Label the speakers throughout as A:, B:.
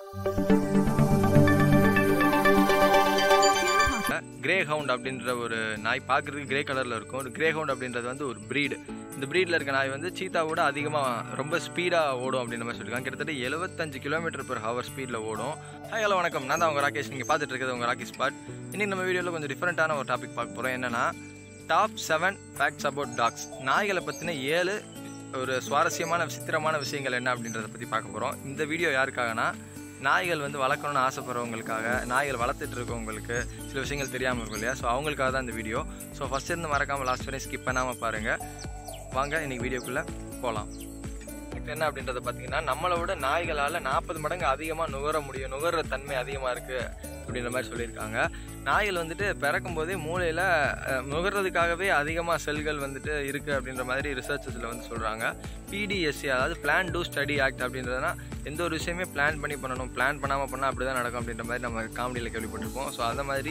A: grey hound அப்படின்ற ஒரு நாய் பார்க்குறதுக்கு கிரே கலரில் இருக்கும் ஒரு கிரே ஹவுண்ட் அப்படின்றது வந்து ஒரு ப்ரீடு இந்த ப்ரீடில் இருக்க நாய் வந்து சீத்தாவோட அதிகமாக ரொம்ப ஸ்பீடாக ஓடும் அப்படின்ற மாதிரி சொல்லியிருக்காங்க கிட்டத்தட்ட எழுபத்தஞ்சு கிலோமீட்டர் per ஹவர் ஸ்பீடில் ஓடும் ஹாய் ஹலோ வணக்கம் நான் தான் உங்கள் ராகேஷ் நீங்கள் பார்த்துட்டு இருக்கிறது உங்கள் ராகேஷ் ஸ்பாட் இன்னைக்கு நம்ம வீடியோவில் கொஞ்சம் டிஃப்ரெண்ட்டான ஒரு டாபிக் பார்க்க போகிறோம் என்னன்னா top seven facts about dogs நாய்களை பற்றின ஏழு ஒரு சுவாரஸ்யமான விசித்திரமான விஷயங்கள் என்ன அப்படின்றத பற்றி பார்க்க போகிறோம் இந்த வீடியோ யாருக்காகனா நாய்கள் வந்து வளர்க்கணும்னு ஆசைப்படுறவங்களுக்காக நாய்கள் வளர்த்துட்டு இருக்கவங்களுக்கு சில விஷயங்கள் தெரியாமல் இருக்கும் இல்லையா ஸோ அவங்களுக்காக தான் இந்த வீடியோ ஸோ ஃபஸ்ட் இருந்து மறக்காமல் லாஸ்ட் வரையும் ஸ்கிப் பண்ணாமல் பாருங்கள் வாங்க இன்னைக்கு வீடியோக்குள்ளே போகலாம் இப்போ என்ன அப்படின்றத பார்த்தீங்கன்னா நம்மளை விட நாய்களால் நாற்பது மடங்கு அதிகமாக நுகர முடியும் நுகர்ற தன்மை அதிகமாக இருக்குது அப்படின்ற மாதிரி சொல்லியிருக்காங்க நாய்கள் வந்துட்டு பிறக்கும் போதே மூளையில் நுகர்றதுக்காகவே அதிகமாக செல்கள் வந்துட்டு இருக்குது அப்படின்ற மாதிரி ரிசர்ச்சஸில் வந்து சொல்கிறாங்க பிடிஎஸ்சி அதாவது பிளான் டூ ஸ்டடி ஆக்ட் அப்படின்றதுனா எந்த ஒரு விஷயமே பிளான் பண்ணி பண்ணணும் பிளான் பண்ணாமல் பண்ணால் அப்படி தான் நடக்கும் அப்படின்ற மாதிரி நம்ம காமெடியில் கேள்விப்பட்டிருப்போம் ஸோ அந்த மாதிரி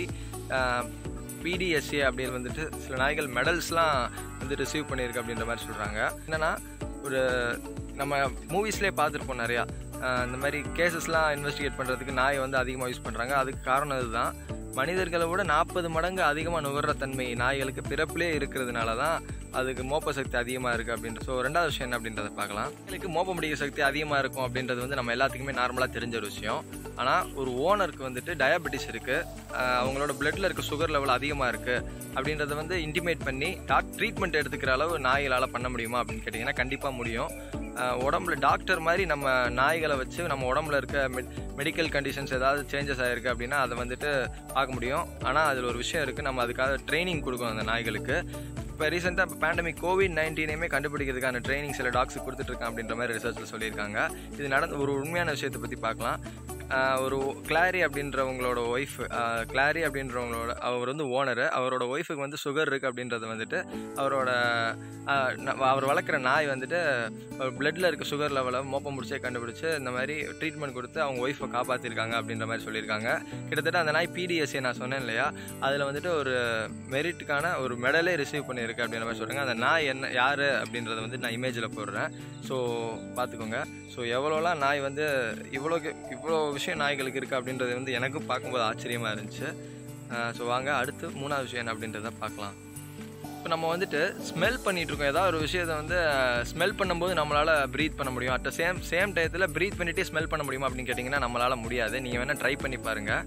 A: பிடிஎஸ்சி அப்படின்னு வந்துட்டு சில நாய்கள் மெடல்ஸ்லாம் வந்து ரிசீவ் பண்ணியிருக்கு அப்படின்ற மாதிரி சொல்கிறாங்க என்னென்னா ஒரு நம்ம மூவிஸ்லேயே பார்த்துருப்போம் நிறையா ஆஹ் இந்த மாதிரி கேசஸ்லாம் இன்வெஸ்டிகேட் பண்ணுறதுக்கு நாயை வந்து அதிகமாக யூஸ் பண்ணுறாங்க அதுக்கு காரணம் இதுதான் மனிதர்களை விட நாற்பது மடங்கு அதிகமாக நுகர்ற தன்மை நாய்களுக்கு பிறப்பிலே இருக்கிறதுனால தான் அதுக்கு மோப்ப சக்தி அதிகமாக இருக்குது அப்படின்ற ஸோ ரெண்டாவது விஷயம் என்ன அப்படின்றத பார்க்கலாம் நாய்களுக்கு மோப்ப முடிய சக்தி அதிகமாக இருக்கும் அப்படின்றது வந்து நம்ம எல்லாத்துக்குமே நார்மலாக தெரிஞ்ச ஒரு விஷயம் ஆனால் ஒரு ஓனருக்கு வந்துட்டு டயபெட்டிஸ் இருக்குது அவங்களோட பிளட்டில் இருக்க சுகர் லெவல் அதிகமாக இருக்குது அப்படின்றத வந்து இன்டிமேட் பண்ணி டாக் ட்ரீட்மெண்ட் எடுத்துக்கிற அளவு நாய்களால் பண்ண முடியுமா அப்படின்னு கேட்டிங்கன்னா கண்டிப்பாக முடியும் ஆஹ் உடம்புல டாக்டர் மாதிரி நம்ம நாய்களை வச்சு நம்ம உடம்புல இருக்க மெட் மெடிக்கல் கண்டிஷன்ஸ் ஏதாவது சேஞ்சஸ் ஆகிருக்கு அப்படின்னா அதை வந்துட்டு பார்க்க முடியும் ஆனால் அதில் ஒரு விஷயம் இருக்குது நம்ம அதுக்காக ட்ரைனிங் கொடுக்கணும் அந்த நாய்களுக்கு இப்போ ரீசெண்டாக இப்போ பேண்டமிக் கோவிட் நைன்டீனையுமே கண்டுபிடிக்கிறதுக்கான ட்ரைனிங் சில டாக்ஸுக்கு கொடுத்துட்ருக்கான் அப்படின்ற மாதிரி ரிசர்ச்சில் சொல்லியிருக்காங்க இது நடந்த ஒரு உண்மையான விஷயத்தை பற்றி பார்க்கலாம் ஆஹ் ஒரு கிளாரி அப்படின்றவங்களோட ஒய்ஃப் கிளாரி அப்படின்றவங்களோட அவர் வந்து ஓனரு அவரோட ஒய்ஃபுக்கு வந்து சுகர் இருக்குது அப்படின்றது வந்துட்டு அவரோட ஆஹ் ந- அவர் வளர்க்குற நாய் வந்துட்டு பிளட்டில் இருக்க சுகர் லெவலை மோப்பம் முடிச்சே கண்டுபிடிச்சு இந்த மாதிரி ட்ரீட்மெண்ட் கொடுத்து அவங்க ஒய்ஃபை காப்பாற்றிருக்காங்க அப்படின்ற மாதிரி சொல்லியிருக்காங்க கிட்டத்தட்ட அந்த நாய் பிடிஎஸ்சி நான் சொன்னேன் இல்லையா அதில் வந்துட்டு ஒரு மெரிட்டுக்கான ஒரு மெடலே ரிசீவ் பண்ணியிருக்கு அப்படின்ற மாதிரி சொல்கிறாங்க அந்த நாய் என்ன யார் அப்படின்றத வந்து நான் இமேஜில் போடுறேன் ஸோ பார்த்துக்கோங்க ஸோ எவ்வளோலாம் நாய் வந்து இவ்வளோ இவ்வளோ விஷயம் நாய்களுக்கு இருக்குது அப்படின்றது வந்து எனக்கும் பார்க்கும்போது ஆச்சரியமாக இருந்துச்சு ஸோ வாங்க அடுத்து மூணாவது விஷயம் என்ன அப்படின்றத பார்க்கலாம் இப்போ நம்ம வந்துட்டு ஸ்மெல் பண்ணிட்டு இருக்கோம் ஏதாவது ஒரு விஷயத்தை வந்து ஸ்மெல் பண்ணும்போது நம்மளால் ப்ரீத் பண்ண முடியும் அட் சேம் சேம் டயத்தில் ப்ரீத் பண்ணிட்டே ஸ்மெல் பண்ண முடியுமா அப்படின்னு கேட்டிங்கன்னா நம்மளால் முடியாது நீங்கள் வேணால் ட்ரை பண்ணி பாருங்கள்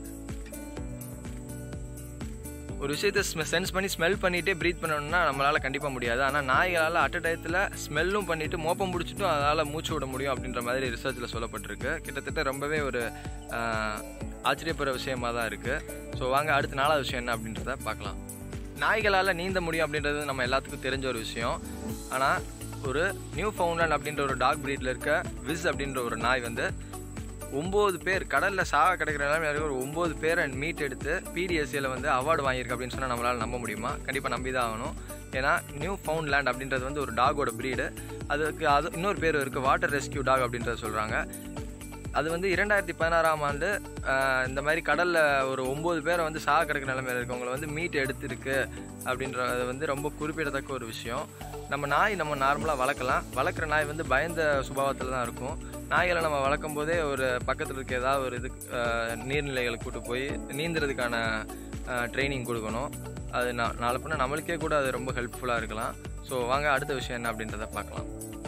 A: ஒரு விஷயத்தை சென்ஸ் பண்ணி ஸ்மெல் பண்ணிகிட்டே ப்ரீத் பண்ணணும்னா நம்மளால் கண்டிப்பாக முடியாது ஆனால் நாய்களால் அட் டயத்தில் ஸ்மெல்லும் பண்ணிவிட்டு மோப்பம் பிடிச்சிட்டும் அதனால் மூச்சு விட முடியும் அப்படின்ற மாதிரி ரிசர்ச்சில் சொல்லப்பட்டிருக்கு கிட்டத்தட்ட ரொம்பவே ஒரு ஆஹ், ஆச்சரியப்படுற விஷயமா தான் இருக்குது ஸோ வாங்க அடுத்த நாலாவது விஷயம் என்ன அப்படின்றத பார்க்கலாம் நாய்களால் நீந்த முடியும் அப்படின்றது நம்ம எல்லாத்துக்கும் தெரிஞ்ச ஒரு விஷயம் ஆனால் ஒரு நியூ ஃபவுண்ட்லேண்ட் அப்படின்ற ஒரு டாக் ப்ரீடில் இருக்க விஸ் அப்படின்ற ஒரு நாய் வந்து ஒம்பது பேர் கடலில் சாக கிடைக்கிற நிலைமை இருக்க ஒரு ஒம்பது பேரை மீட் எடுத்து பிடிஎஸ்சியில் வந்து அவார்டு வாங்கியிருக்கு அப்படின்னு சொன்னால் நம்மளால் நம்ப முடியுமா கண்டிப்பாக நம்பி தான் ஆகணும் ஏன்னா நியூ ஃபவுண்ட் லேண்ட் அப்படின்றது வந்து ஒரு டாகோட ப்ரீடு அதுக்கு அது இன்னொரு பேர் இருக்குது வாட்டர் ரெஸ்கியூ டாக் அப்படின்றத சொல்கிறாங்க அது வந்து இரண்டாயிரத்தி பதினாறாம் ஆண்டு ஆஹ், இந்த மாதிரி கடலில் ஒரு ஒம்பது பேரை வந்து சாக கிடக்கிற நிலைமையில் இருக்கவங்களை வந்து மீட் எடுத்திருக்கு அப்படின்றது வந்து ரொம்ப குறிப்பிடத்தக்க ஒரு விஷயம் நம்ம நாய் நம்ம நார்மலாக வளர்க்கலாம் வளர்க்குற நாய் வந்து பயந்த சுபாவத்தில் தான் இருக்கும் நாய்களை நம்ம வளர்க்கும் போதே ஒரு பக்கத்தில் இருக்க ஏதாவது ஒரு இது ஆஹ், நீர்நிலைகளுக்கு கூட்டு போய் நீந்துறதுக்கான ட்ரைனிங் கொடுக்கணும் அது நா- நாளை பின்ன நம்மளுக்கே கூட அது ரொம்ப ஹெல்ப்ஃபுல்லாக இருக்கலாம் ஸோ வாங்க அடுத்த விஷயம் என்ன அப்படின்றத பார்க்கலாம்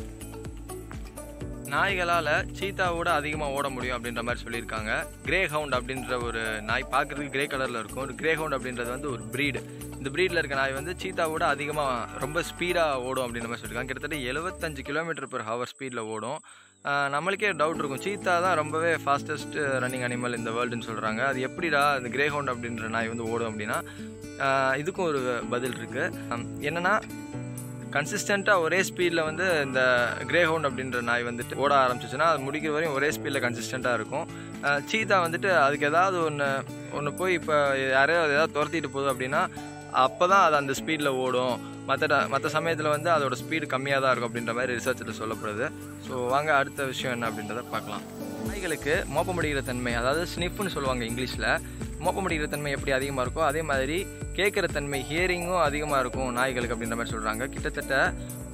A: நாய்களால் சீத்தாவோட அதிகமாக ஓட முடியும் அப்படின்ற மாதிரி சொல்லியிருக்காங்க கிரே ஹவுண்ட் அப்படின்ற ஒரு நாய் பார்க்குறதுக்கு கிரே கலரில் இருக்கும் ஒரு கிரே ஹவுண்ட் அப்படின்றது வந்து ஒரு ப்ரீடு இந்த ப்ரீடில் இருக்க நாய் வந்து சீத்தாவோட அதிகமாக ரொம்ப ஸ்பீடாக ஓடும் அப்படின்ற மாதிரி சொல்லியிருக்காங்க கிட்டத்தட்ட எழுபத்தஞ்சு கிலோமீட்டர் per ஹவர் ஸ்பீடில் ஓடும் ஆஹ் நம்மளுக்கே டவுட் இருக்கும் சீத்தா தான் ரொம்பவே ஃபாஸ்டஸ்ட் ரன்னிங் அனிமல் இந்த வேர்ல்டுன்னு சொல்கிறாங்க அது எப்படிடா இந்த கிரே ஹவுண்ட் அப்படின்ற நாய் வந்து ஓடும் அப்படின்னா ஆஹ் இதுக்கும் ஒரு பதில் இருக்குது என்னென்னா கன்சிஸ்டண்ட்டாக ஒரே ஸ்பீடில் வந்து இந்த கிரே ஹவுண்ட் அப்படின்ற நாய் வந்துட்டு ஓட ஆரம்பிச்சிச்சுன்னா அது முடிக்கிற வரையும் ஒரே ஸ்பீடில் கன்சிஸ்டண்ட்டாக இருக்கும் சீதா வந்துட்டு அதுக்கு ஏதாவது ஒன்று ஒன்று போய் இப்போ யாரையாவது ஏதாவது துரத்திட்டு போகுது அப்படின்னா அப்போ தான் அது அந்த ஸ்பீடில் ஓடும் மற்ற மற்ற சமயத்தில் வந்து அதோட ஸ்பீடு கம்மியாக தான் இருக்கும் அப்படின்ற மாதிரி ரிசர்ச்சில் சொல்லப்படுது ஸோ வாங்க அடுத்த விஷயம் என்ன அப்படின்றத பார்க்கலாம் நாய்களுக்கு மோப்பம் முடிகிற தன்மை அதாவது ஸ்னிஃப்னு சொல்லுவாங்க இங்கிலீஷில் மோப்பம் முடிகிற தன்மை எப்படி அதிகமாக இருக்கோ அதே மாதிரி கேட்குற தன்மை ஹியரிங்கும் அதிகமாக இருக்கும் நாய்களுக்கு அப்படின்ற மாதிரி சொல்கிறாங்க கிட்டத்தட்ட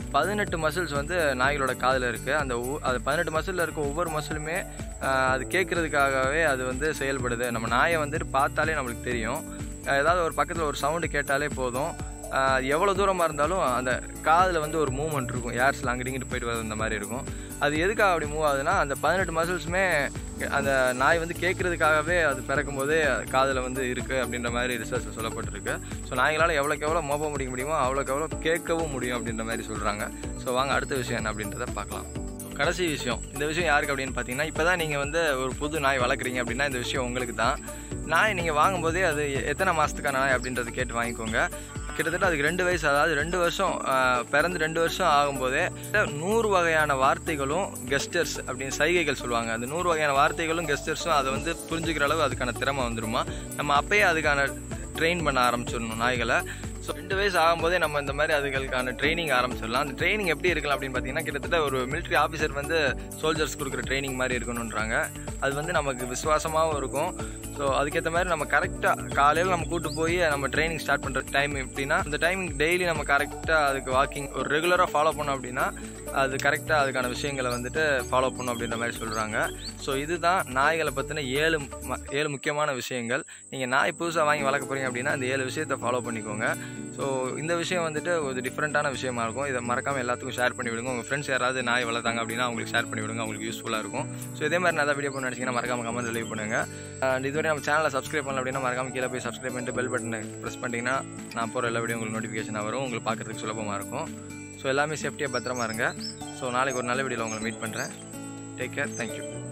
A: பதினெட்டு மசில்ஸ் வந்து நாய்களோட காதில் இருக்குது அந்த ஒவ்வொ- அது பதினெட்டு மசிலில் இருக்க ஒவ்வொரு மசிலுமே அது கேட்குறதுக்காகவே அது வந்து செயல்படுது நம்ம நாயை வந்துட்டு பார்த்தாலே நம்மளுக்கு தெரியும் அஹ் ஏதாவது ஒரு பக்கத்தில் ஒரு சவுண்டு கேட்டாலே போதும் அஹ் அது எவ்வளோ தூரமாக இருந்தாலும் அந்த காதில் வந்து ஒரு மூவ்மெண்ட் இருக்கும் ஏர்ஸில் அங்கிட்டு இங்கிட்டு போயிட்டு வர அந்த மாதிரி இருக்கும் அது எதுக்காக அப்படி மூவ் ஆகுதுன்னா அந்த பதினெட்டு மசில்ஸுமே அந்த நாய் வந்து கேட்குறதுக்காகவே அது பிறக்கும் போதே காதில் வந்து இருக்குது அப்படின்ற மாதிரி ரிசர்ச் சொல்லப்பட்டிருக்கு ஸோ நாய்களால் எவ்வளோக்கு எவ்வளோ மோப்ப முடிக்க முடியுமோ அவ்வளோக்கு எவ்வளோ கேட்கவும் முடியும் அப்படின்ற மாதிரி சொல்கிறாங்க ஸோ வாங்க அடுத்த விஷயம் என்ன அப்படின்றத பார்க்கலாம் கடைசி விஷயம் இந்த விஷயம் யாருக்கு அப்படின்னு பார்த்தீங்கன்னா இப்போ தான் நீங்கள் வந்து ஒரு புது நாய் வளர்க்குறீங்க அப்படின்னா இந்த விஷயம் உங்களுக்கு தான் நாய் நீங்கள் வாங்கும்போதே அது எ- எத்தனை மாதத்துக்கான நாய் அப்படின்றத கேட்டு வாங்கிக்கோங்க கிட்டத்தட்ட அதுக்கு ரெண்டு வயசு அதாவது ரெண்டு வருஷம் ஆஹ், பிறந்து ரெண்டு வருஷம் ஆகும்போதே நூறு வகையான வார்த்தைகளும் கெஸ்டர்ஸ் அப்படின்னு சைகைகள் சொல்லுவாங்க அந்த நூறு வகையான வார்த்தைகளும் கெஸ்டர்ஸும் அதை வந்து புரிஞ்சுக்கிற அளவு அதுக்கான திறமை வந்துருமா நம்ம அப்பயே அதுக்கான ட்ரெயின் பண்ண ஆரம்பிச்சிடணும் நாய்களை ஸோ ரெண்டு வயசு ஆகும்போதே நம்ம இந்த மாதிரி அதுகளுக்கான ட்ரைனிங் ஆரம்பிச்சிடலாம் அந்த ட்ரைனிங் எப்படி இருக்கலாம் அப்படின்னு பார்த்தீங்கன்னா கிட்டத்தட்ட ஒரு military ஆஃபீஸர் வந்து சோல்ஜர்ஸ் கொடுக்குற ட்ரைனிங் மாதிரி இருக்கணுன்றாங்க அது வந்து நமக்கு விசுவாசமாகவும் இருக்கும் ஸோ அதுக்கேற்ற மாதிரி நம்ம கரெக்டாக காலையில் நம்ம கூட்டு போய் நம்ம ட்ரைனிங் ஸ்டார்ட் பண்ணுற டைம் எப்படின்னா அந்த டைமிங் டெய்லி நம்ம கரெக்டாக அதுக்கு வாக்கிங் ஒரு ரெகுலராக ஃபாலோ பண்ணோம் அப்படின்னா அது கரெக்டாக அதுக்கான விஷயங்களை வந்துட்டு ஃபாலோ பண்ணும் அப்படின்ற மாதிரி சொல்கிறாங்க ஸோ இதுதான் நாய்களை பற்றின ஏழு ம- ஏழு முக்கியமான விஷயங்கள் நீங்கள் நாய் புதுசாக வாங்கி வளர்க்க போகிறீங்க அப்படின்னா இந்த ஏழு விஷயத்தை ஃபாலோ பண்ணிக்கோங்க ஸோ இந்த விஷயம் வந்துட்டு ஒரு டிஃப்ரெண்ட்டான விஷயமா இருக்கும் இதை மறக்காமல் எல்லாத்துக்கும் ஷேர் பண்ணி விடுங்க உங்கள் ஃப்ரெண்ட்ஸ் யாராவது நாய் வளர்த்தாங்க அப்படின்னா அவங்களுக்கு ஷேர் பண்ணி விடுங்க அவங்களுக்கு யூஸ்ஃபுல்லாக இருக்கும் ஸோ இதே மாதிரி நான் வீடியோ பண்ண நினச்சிங்கன்னா மறக்காம கமெண்ட் லீவ் பண்ணுங்கள் அண்ட் இதுவரை நம்ம சேனலை சப்ஸ்கிரைப் பண்ணல அப்படின்னா மறக்காம கீழே போய் சப்ஸ்கிரைப் பண்ணிட்டு பெல் பட்டனை ப்ரெஸ் பண்ணிட்டீங்கன்னா நான் போகிற எல்லா வீடியோ உங்களுக்கு நோட்டிஃபிகேஷன் வரும் உங்களுக்கு பார்க்குறதுக்கு சுலபமாக இருக்கும் ஸோ எல்லாமே சேஃப்டியாக பத்திரமா இருங்க ஸோ நாளைக்கு ஒரு நல்ல வீடியோவில் உங்களை மீட் பண்ணுறேன் டேக் கேர் தேங்க்யூ